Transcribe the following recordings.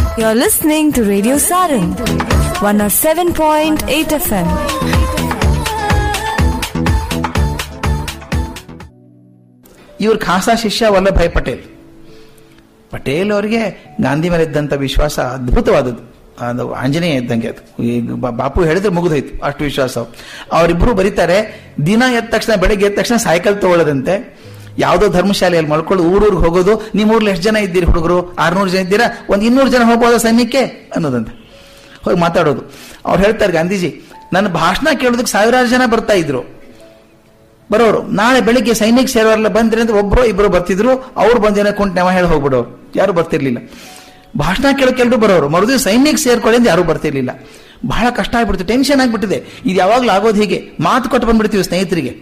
You're listening to Radio Saran, 107.8 FM. ಇವ್ರ ಖಾಸಾ ಶಿಷ್ಯ ವಲ್ಲಭಾಯ್ ಪಟೇಲ್ ಪಟೇಲ್ ಅವರಿಗೆ ಗಾಂಧಿ ಮೇಲೆ ಇದ್ದಂಥ ವಿಶ್ವಾಸ ಅದ್ಭುತವಾದದ್ದು ಅದು ಆಂಜನೇಯ ಇದ್ದಂಗೆ ಅದು ಈಗ ಬಾ- ಬಾಪು ಹೇಳಿದ್ರೆ ಮುಗಿದೋಯ್ತು ಅಷ್ಟು ವಿಶ್ವಾಸ ಅವರಿಬ್ರು ಬರೀತಾರೆ ದಿನ ಎದ್ದ ತಕ್ಷಣ ಬೆಳಗ್ಗೆ ಎದ್ದ ತಕ್ಷಣ ಸೈಕಲ್ ತಗೊಳ್ಳೋದಂತೆ ಯಾವುದೋ ಧರ್ಮಶಾಲೆಯಲ್ಲಿ ಮಲ್ಕೊಂಡು ಊರೂರಿಗೆ ಹೋಗೋದು ನಿಮ್ಮ ಊರ್ಲಿ ಎಷ್ಟು ಜನ ಇದ್ದೀರಿ ಹುಡುಗರು ಆರ್ನೂರು ಜನ ಇದ್ದೀರಾ ಒಂದು ಇನ್ನೂರು ಜನ ಹೋಗ್ಬೋದಾ ಸೈನ್ಯಕ್ಕೆ ಅನ್ನೋದಂತೆ ಹೋಗಿ ಮಾತಾಡೋದು ಅವ್ರು ಹೇಳ್ತಾರೆ ಗಾಂಧೀಜಿ ನನ್ನ ಭಾಷಣ ಕೇಳೋದಕ್ಕೆ ಸಾವಿರಾರು ಜನ ಬರ್ತಾ ಇದ್ರು ಬರೋರು ನಾಳೆ ಬೆಳಿಗ್ಗೆ ಸೈನಿಕ ಸೇರೋರೆಲ್ಲ ಬಂದ್ರೆ ಅಂದ್ರೆ ಒಬ್ರು ಇಬ್ರು ಬರ್ತಿದ್ರು ಅವ್ರು ಬಂದೇನೋ ಕುಂಟ್ ನೆವ ಹೇಳಿ ಹೋಗ್ಬಿಡೋರು ಯಾರು ಬರ್ತಿರ್ಲಿಲ್ಲ ಭಾಷಣ ಕೇಳೋಕೆ ಎಲ್ರು ಬರೋರು ಮರುದಿನ ಸೈನಿಕ ಸೇರ್ಕೊಳ್ಳಿ ಅಂತ ಯಾರು ಬರ್ತಿರ್ಲಿಲ್ಲ ಬಹಳ ಕಷ್ಟ ಆಗ್ಬಿಡ್ತು ಟೆನ್ಷನ್ ಆಗ್ಬಿಟ್ಟಿದೆ ಇದು ಯಾವಾಗ್ಲೂ ಆಗೋದು ಹೀಗೆ ಮಾತು ಕೊಟ್ಟು ಬಂದ್ಬಿಡ್ತೀವಿ ಸ್ನೇಹಿತರಿಗೆ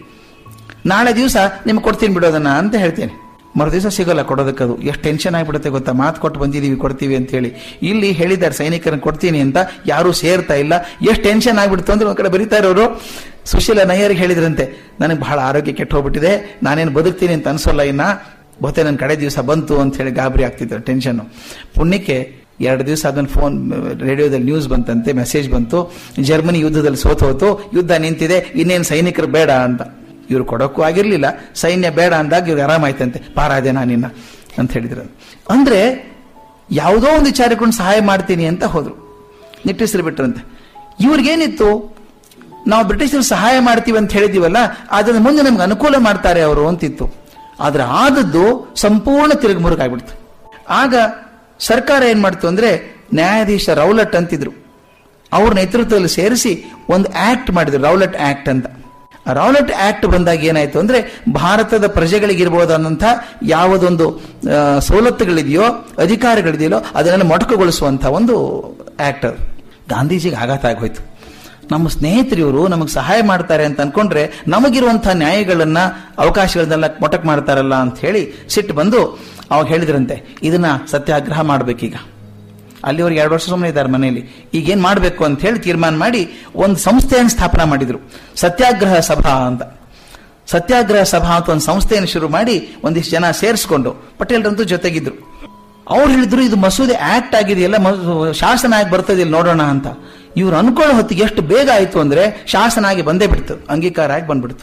ನಾಳೆ ದಿವಸ ನಿಮ್ಗೆ ಕೊಡ್ತೀನಿ ಬಿಡೋದನ್ನ ಅಂತ ಹೇಳ್ತೇನೆ ಮರು ದಿವಸ ಸಿಗಲ್ಲ ಕೊಡೋದಕ್ಕದು ಎಷ್ಟು ಟೆನ್ಷನ್ ಆಗಿಬಿಡುತ್ತೆ ಗೊತ್ತಾ ಮಾತು ಕೊಟ್ಟು ಬಂದಿದ್ದೀವಿ ಕೊಡ್ತೀವಿ ಅಂತ ಹೇಳಿ ಇಲ್ಲಿ ಹೇಳಿದ್ದಾರೆ ಸೈನಿಕರನ್ನ ಕೊಡ್ತೀನಿ ಅಂತ ಯಾರು ಸೇರ್ತಾ ಇಲ್ಲ ಎಷ್ಟು ಟೆನ್ಷನ್ ಆಗ್ಬಿಡ್ತು ಅಂದ್ರೆ ಒಂದ್ ಕಡೆ ಬರೀತಾ ಇರೋರು ಸುಶೀಲ ನಯ್ಯರಿಗೆ ಹೇಳಿದ್ರಂತೆ ನನಗೆ ಬಹಳ ಆರೋಗ್ಯ ಕೆಟ್ಟು ಹೋಗ್ಬಿಟ್ಟಿದೆ ನಾನೇನು ಬದುಕ್ತೀನಿ ಅಂತ ಅನ್ಸೋಲ್ಲ ಇನ್ನ ಬಹುತೇ ನನ್ನ ಕಡೆ ದಿವಸ ಬಂತು ಅಂತ ಹೇಳಿ ಗಾಬರಿ ಆಗ್ತಿದ್ರು ಟೆನ್ಷನ್ ಪುಣ್ಯಕ್ಕೆ ಎರಡು ದಿವಸ ಅದನ್ನ ಫೋನ್ ರೇಡಿಯೋದಲ್ಲಿ ನ್ಯೂಸ್ ಬಂತಂತೆ ಮೆಸೇಜ್ ಬಂತು ಜರ್ಮನಿ ಯುದ್ಧದಲ್ಲಿ ಸೋತು ಹೋತು ಯುದ್ಧ ನಿಂತಿದೆ ಇನ್ನೇನು ಸೈನಿಕರು ಬೇಡ ಅಂತ ಇವ್ರು ಕೊಡೋಕ್ಕೂ ಆಗಿರ್ಲಿಲ್ಲ ಸೈನ್ಯ ಬೇಡ ಅಂದಾಗ ಇವ್ರಿಗೆ ಆರಾಮಾಯ್ತಂತೆ ಪಾರಾದೆ ನಾನಿನ್ನ ಅಂತ ಹೇಳಿದ್ರು ಅಂದ್ರೆ ಯಾವುದೋ ಒಂದು ವಿಚಾರಕೊಂಡು ಸಹಾಯ ಮಾಡ್ತೀನಿ ಅಂತ ಹೋದ್ರು ನಿಟ್ಟುಸಿರು ಬಿಟ್ರಂತೆ ಇವ್ರಿಗೇನಿತ್ತು ನಾವು ಬ್ರಿಟಿಷರು ಸಹಾಯ ಮಾಡ್ತೀವಿ ಅಂತ ಹೇಳಿದೀವಲ್ಲ ಅದನ್ನ ಮುಂದೆ ನಮ್ಗೆ ಅನುಕೂಲ ಮಾಡ್ತಾರೆ ಅವರು ಅಂತಿತ್ತು ಆದ್ರೆ ಆದದ್ದು ಸಂಪೂರ್ಣ ತಿರುಗುಮುರುಗಾಗ್ಬಿಡ್ತು ಆಗ ಸರ್ಕಾರ ಏನ್ ಮಾಡ್ತು ಅಂದ್ರೆ ನ್ಯಾಯಾಧೀಶ ರೌಲಟ್ ಅಂತಿದ್ರು ಅವ್ರ ನೇತೃತ್ವದಲ್ಲಿ ಸೇರಿಸಿ ಒಂದು ಆಕ್ಟ್ ಮಾಡಿದ್ರು ರೌಲಟ್ ಆಕ್ಟ್ ಅಂತ ಆ ರೌಲಟ್ ಆಕ್ಟ್ ಬಂದಾಗ ಏನಾಯ್ತು ಅಂದ್ರೆ ಭಾರತದ ಪ್ರಜೆಗಳಿಗಿರ್ಬೋದಂತ ಯಾವುದೊಂದು ಆ, ಸವಲತ್ತುಗಳಿದೆಯೋ ಅಧಿಕಾರಗಳಿದೆಯೋ ಅದನ್ನೆಲ್ಲ ಮೊಟಕುಗೊಳಿಸುವಂತ ಒಂದು ಆಕ್ಟ್ ಅದು ಗಾಂಧೀಜಿಗೆ ಆಘಾತ ಆಗೋಯ್ತು ನಮ್ಮ ಸ್ನೇಹಿತರು ಇವರು ನಮಗೆ ಸಹಾಯ ಮಾಡ್ತಾರೆ ಅಂತ ಅನ್ಕೊಂಡ್ರೆ ನಮಗಿರುವಂತಹ ನ್ಯಾಯಗಳನ್ನ ಅವಕಾಶಗಳನ್ನೆಲ್ಲ ಮೊಟಕ್ ಮಾಡ್ತಾರಲ್ಲ ಅಂತ ಹೇಳಿ ಸಿಟ್ಟು ಬಂದು ಅವಾಗ ಹೇಳಿದ್ರಂತೆ ಇದನ್ನ ಸತ್ಯಾಗ್ರಹ ಮಾಡ್ಬೇಕೀಗ ಅಲ್ಲಿವರೆಗೆ ಎರಡು ವರ್ಷ ಸುಮ್ಮನೆ ಇದ್ದಾರೆ ಮನೆಯಲ್ಲಿ ಈಗ ಏನ್ ಮಾಡಬೇಕು ಅಂತ ಹೇಳಿ ತೀರ್ಮಾನ ಮಾಡಿ ಒಂದು ಸಂಸ್ಥೆಯನ್ನು ಸ್ಥಾಪನಾ ಮಾಡಿದ್ರು ಸತ್ಯಾಗ್ರಹ ಸಭಾ ಅಂತ ಸತ್ಯಾಗ್ರಹ ಸಭಾ ಅಂತ ಒಂದು ಸಂಸ್ಥೆಯನ್ನು ಶುರು ಮಾಡಿ ಒಂದಿಷ್ಟು ಜನ ಸೇರಿಸ್ಕೊಂಡು ಪಟೇಲ್ರಂತೂ ಜೊತೆಗಿದ್ರು ಅವ್ರು ಹೇಳಿದ್ರು ಇದು ಮಸೂದೆ ಆಕ್ಟ್ ಆಗಿದೆಯಲ್ಲ ಮಸೂ- ಶಾಸನ ಆಗಿ ಬರ್ತದಿಲ್ಲ ನೋಡೋಣ ಅಂತ ಇವ್ರು ಅನ್ಕೊಳ್ಳೋ ಹೊತ್ತಿಗೆ ಎಷ್ಟು ಬೇಗ ಆಯ್ತು ಅಂದ್ರೆ ಶಾಸನ ಆಗಿ ಬಂದೇ ಬಿಡ್ತು ಅಂಗೀಕಾರ ಆಗಿ ಬಂದ್ಬಿಡ್ತು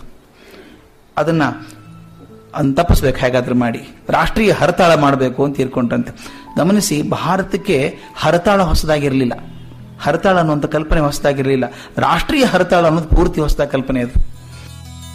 ಅದನ್ನ ಅನ್ ತಪ್ಪಿಸ್ಬೇಕು ಹೇಗಾದ್ರೂ ಮಾಡಿ ರಾಷ್ಟ್ರೀಯ ಹರತಾಳ ಮಾಡಬೇಕು ಅಂತ ತೀರ್ಕೊಂಡ್ರಂತೆ ಗಮನಿಸಿ ಭಾರತಕ್ಕೆ ಹರತಾಳ ಹೊಸದಾಗಿರಲಿಲ್ಲ ಹರತಾಳ ಅನ್ನುವಂಥ ಕಲ್ಪನೆ ಹೊಸದಾಗಿರಲಿಲ್ಲ ರಾಷ್ಟ್ರೀಯ ಹರತಾಳ ಅನ್ನೋದು ಪೂರ್ತಿ ಹೊಸದಾದ ಕಲ್ಪನೆ ಅದು